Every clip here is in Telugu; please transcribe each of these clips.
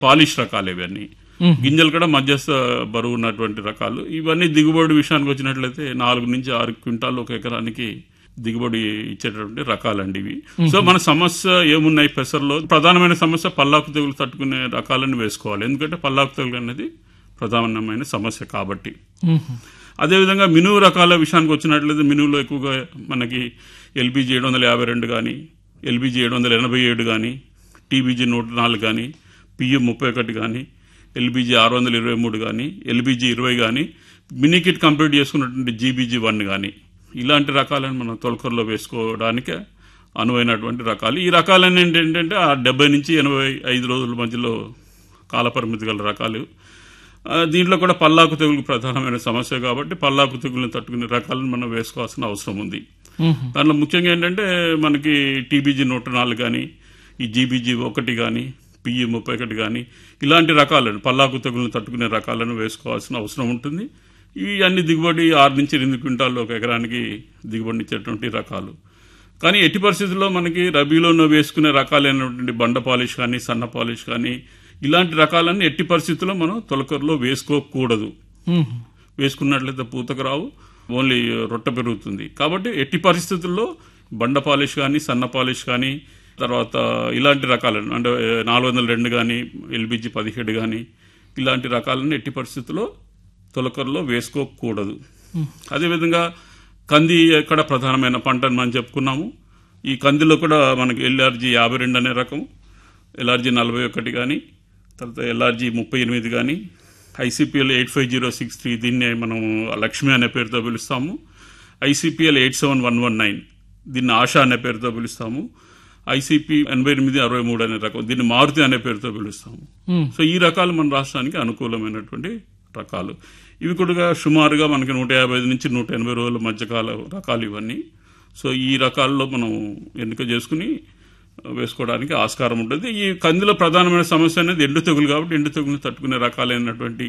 పాలిష్ రకాలు ఇవన్నీ గింజలు కూడా మధ్యస్థ బరువు ఉన్నటువంటి రకాలు ఇవన్నీ దిగుబడి విషయానికి వచ్చినట్లయితే నాలుగు నుంచి ఆరు క్వింటాలు ఒక ఎకరానికి దిగుబడి ఇచ్చేటటువంటి రకాలండి ఇవి సో మన సమస్య ఏమున్నాయి పెసర్లో ప్రధానమైన సమస్య పల్లాకు తెగులు తట్టుకునే రకాలను వేసుకోవాలి ఎందుకంటే పల్లాకు తెగులు అనేది ప్రధానమైన సమస్య కాబట్టి అదేవిధంగా మినువు రకాల విషయానికి వచ్చినట్లయితే మినువులో ఎక్కువగా మనకి ఎల్బీజీ ఏడు వందల యాభై రెండు కానీ ఎల్బీజీ ఏడు వందల ఎనభై ఏడు కానీ టీబీజీ నూట నాలుగు కానీ పిఎం ముప్పై ఒకటి కానీ ఎల్బీజీ ఆరు వందల ఇరవై మూడు కానీ ఎల్బీజీ ఇరవై కానీ మినికిట్ కంప్లీట్ చేసుకున్నటువంటి జీబీజీ వన్ కానీ ఇలాంటి రకాలను మనం తొలకరలో వేసుకోవడానికి అనువైనటువంటి రకాలు ఈ రకాలన్నీ ఏంటంటే ఆ డెబ్బై నుంచి ఎనభై ఐదు రోజుల మధ్యలో కాలపరిమితి గల రకాలు ఆ, దీంట్లో కూడా పల్లాకు తెగులు ప్రధానమైన సమస్య కాబట్టి పల్లాకు తెగులను తట్టుకునే రకాలను మనం వేసుకోవాల్సిన అవసరం ఉంది దాంట్లో ముఖ్యంగా ఏంటంటే మనకి టీబీజీ నూట నాలుగు కానీ ఈ జీబీజీ ఒకటి కానీ పిఈ ముప్పై ఒకటి కానీ ఇలాంటి రకాలను పల్లాకు తెగులను తట్టుకునే రకాలను వేసుకోవాల్సిన అవసరం ఉంటుంది ఇవి అన్ని దిగుబడి ఆరు నుంచి ఎనిమిది క్వింటాల్లో ఒక ఎకరానికి దిగుబడినిచ్చేటువంటి రకాలు కానీ ఎట్టి పరిస్థితుల్లో మనకి రబీలోనో వేసుకునే రకాలైనటువంటి బండ పాలిష్ కానీ సన్న పాలిష్ కానీ ఇలాంటి రకాలన్నీ ఎట్టి పరిస్థితుల్లో మనం తొలకరలో వేసుకోకూడదు వేసుకున్నట్లయితే పూతకు రావు ఓన్లీ రొట్టె పెరుగుతుంది కాబట్టి ఎట్టి పరిస్థితుల్లో బండ పాలిష్ కానీ సన్న పాలిష్ కానీ తర్వాత ఇలాంటి రకాలను అంటే నాలుగు వందల రెండు కానీ ఎల్బిజి పదిహేడు కానీ ఇలాంటి రకాలను ఎట్టి పరిస్థితుల్లో తొలకరలో వేసుకోకూడదు అదేవిధంగా కంది ఎక్కడ ప్రధానమైన పంట అని మనం చెప్పుకున్నాము ఈ కందిలో కూడా మనకి ఎల్ఆర్జీ యాభై రెండు అనే రకం ఎల్ఆర్జీ నలభై ఒకటి కానీ తర్వాత ఎల్ఆర్జీ ముప్పై ఎనిమిది కానీ ICPL eight five zero six three దీన్నే మనం లక్ష్మి అనే పేరుతో పిలుస్తాము ICPL eight seven one one nine దీన్ని ఆశ అనే పేరుతో పిలుస్తాము ఐసీపీ ఎనభై ఎనిమిది అరవై మూడు అనే రకం దీన్ని మారుతి అనే పేరుతో పిలుస్తాము సో ఈ రకాలు మన రాష్ట్రానికి అనుకూలమైనటువంటి రకాలు ఇవి కూడా సుమారుగా మనకి నూట యాభై ఐదు నుంచి నూట ఎనభై రోజుల మధ్యకాల రకాలు ఇవన్నీ సో ఈ రకాల్లో మనం ఎన్నిక చేసుకుని వేసుకోవడానికి ఆస్కారం ఉంటుంది ఈ కందిలో ప్రధానమైన సమస్య అనేది ఎండు తెగులు కాబట్టి ఎండు తెగులు తట్టుకునే రకాలైనటువంటి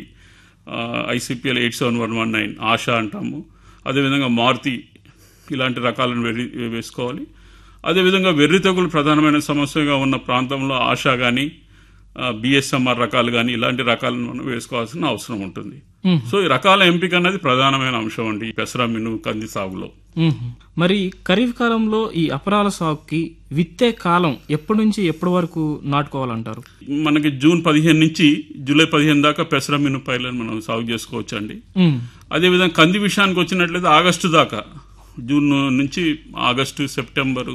ICPL eight seven one one nine Asha అంటాము అదేవిధంగా మారుతి ఇలాంటి రకాలను వెర్రి వేసుకోవాలి అదేవిధంగా వెర్రి తెగులు ప్రధానమైన సమస్యగా ఉన్న ప్రాంతంలో ఆశ కానీ బిఎస్ఎంఆర్ రకాలు కానీ ఇలాంటి రకాలను మనం వేసుకోవాల్సిన అవసరం ఉంటుంది సో ఈ రకాల ఎంపిక అనేది ప్రధానమైన అంశం అండి ఈ పెసర మినుము కంది సాగులో మ్మ్. మరి ఖరీఫ్ కాలంలో ఈ అపరాల సాగుకి విత్తే కాలం ఎప్పటి నుంచి ఎప్పటి వరకు నాటుకోవాలంటారు మనకి జూన్ పదిహేను నుంచి జూలై పదిహేను దాకా పెసర మినపాయలను మనం సాగు చేసుకోవచ్చు అండి మ్మ్. అదేవిధంగా కంది విషయానికి వచ్చినట్లయితే ఆగస్టు దాకా జూన్ నుంచి ఆగస్టు సెప్టెంబరు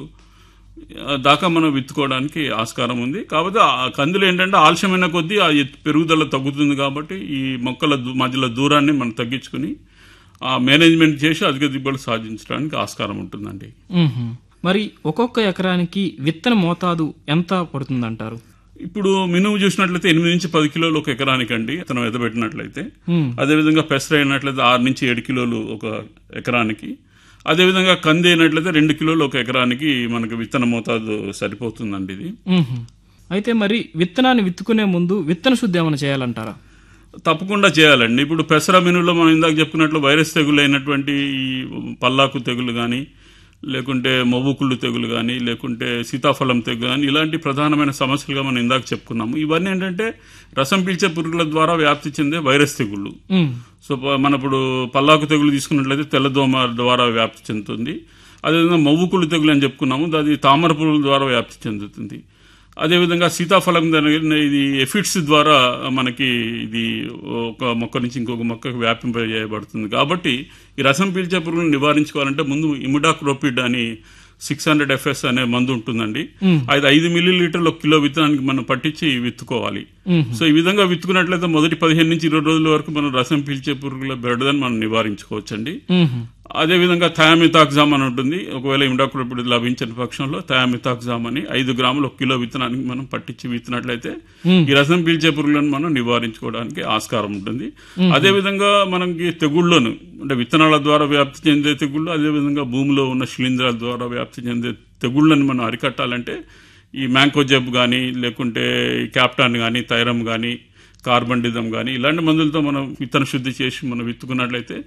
ఆ, దాకా మనం విత్తుకోవడానికి ఆస్కారం ఉంది కాకపోతే ఆ కందులు ఏంటంటే ఆలస్యమైన కొద్దీ ఆ ఎత్తు- పెరుగుదల తగ్గుతుంది కాబట్టి ఈ మొక్కల దూ- మధ్యలో దూరాన్ని మనం తగ్గించుకుని ఆ మేనేజ్మెంట్ చేసి అధిక దిగుబడి సాధించడానికి ఆస్కారం ఉంటుందండి మ్మ్. మరి ఒక్కొక్క ఎకరానికి విత్తన మోతాదు ఎంత పడుతుందంటారు ఇప్పుడు మినుము చూసినట్లయితే ఎనిమిది నుంచి పది కిలోలు ఒక ఎకరానికి అండి అతను ఎదబెట్టినట్లయితే మ్మ్. అదేవిధంగా పెసర అయినట్లయితే ఆరు నుంచి ఏడు కిలోలు ఒక ఎకరానికి అదేవిధంగా కంది అయినట్లయితే రెండు కిలోలు ఒక ఎకరానికి మనకు విత్తన మోతాదు సరిపోతుందండి ఇది మ్మ్. అయితే మరి విత్తనాన్ని విత్తుకునే ముందు విత్తన శుద్ధి ఏమైనా చేయాలంటారా తప్పకుండా చేయాలండి ఇప్పుడు పెసర మినులో మనం ఇందాక చెప్పుకున్నట్లు వైరస్ తెగులు అయినటువంటి ఈ పల్లాకు తెగులు కానీ లేకుంటే మొవ్వుకుళ్ళు తెగులు కానీ లేకుంటే సీతాఫలం తెగులు కానీ ఇలాంటి ప్రధానమైన సమస్యలుగా మనం ఇందాక చెప్పుకున్నాము ఇవన్నీ ఏంటంటే రసం పీల్చే పురుగుల ద్వారా వ్యాప్తి చెందే వైరస్ తెగుళ్ళు మ్మ్. సో ప- మన ఇప్పుడు పల్లాకు తెగులు తీసుకున్నట్లయితే తెల్లదోమ ద్వారా వ్యాప్తి చెందుతుంది అదేవిధంగా మవ్వుకుళ్ళు తెగులు అని చెప్పుకున్నాము అది తామర పురుగుల ద్వారా వ్యాప్తి చెందుతుంది అదేవిధంగా సీతాఫలం దాని- ఇది ఎఫిడ్స్ ద్వారా మనకి ఇది ఒక మొక్క నుంచి ఇంకొక మొక్కకు వ్యాపింపజేయబడుతుంది కాబట్టి ఈ రసం పీల్చే పురుగులను నివారించుకోవాలంటే ముందు ఇమిడాక్రోపిడ్ అని సిక్స్ హండ్రెడ్ ఎఫ్ఎస్ అనే మందు ఉంటుందండి అది ఐదు మిల్లీ లీటర్లు ఒక కిలో విత్తనానికి మనం పట్టించి విత్తుకోవాలి సో ఈ విధంగా విత్తుకున్నట్లయితే మొదటి పదిహేను నుంచి ఇరవై రోజుల వరకు మనం రసం పీల్చే పురుగుల బెరడుదని మనం నివారించుకోవచ్చండి మ్మ్. అదేవిధంగా థయామితాక్జామ్ అని ఉంటుంది ఒకవేళ ఇండాక్రోపిడ్ లభించని పక్షంలో థయామితాక్జామ్ అని ఐదు గ్రాములు ఒక కిలో విత్తనానికి మనం పట్టించి విత్తినట్లయితే ఈ రసం పీల్చే పురుగులను మనం నివారించుకోవడానికి ఆస్కారం ఉంటుంది అదేవిధంగా మనకి తెగుళ్ళను అంటే విత్తనాల ద్వారా వ్యాప్తి చెందే తెగుళ్ళు అదేవిధంగా భూమిలో ఉన్న శిలీంధ్రాల ద్వారా వ్యాప్తి చెందే తెగుళ్ళను మనం అరికట్టాలంటే ఈ మ్యాంకోజెబ్ కానీ లేకుంటే క్యాప్టాన్ కానీ థైరమ్ కానీ కార్బన్ డిజం కానీ ఇలాంటి మందులతో మనం విత్తన శుద్ధి చేసి మనం విత్తుకున్నట్లయితే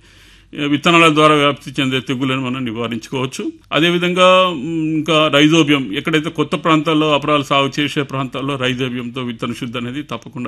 ఏ, విత్తనాల ద్వారా వ్యాప్తి చెందే తెగులను మనం నివారించుకోవచ్చు అదేవిధంగా మ్, ఇంకా రైజోబియం ఎక్కడైతే కొత్త ప్రాంతాల్లో అపరాలు సాగు చేసే ప్రాంతాల్లో రైజోబియంతో విత్తన శుద్ధి అనేది తప్పకుండా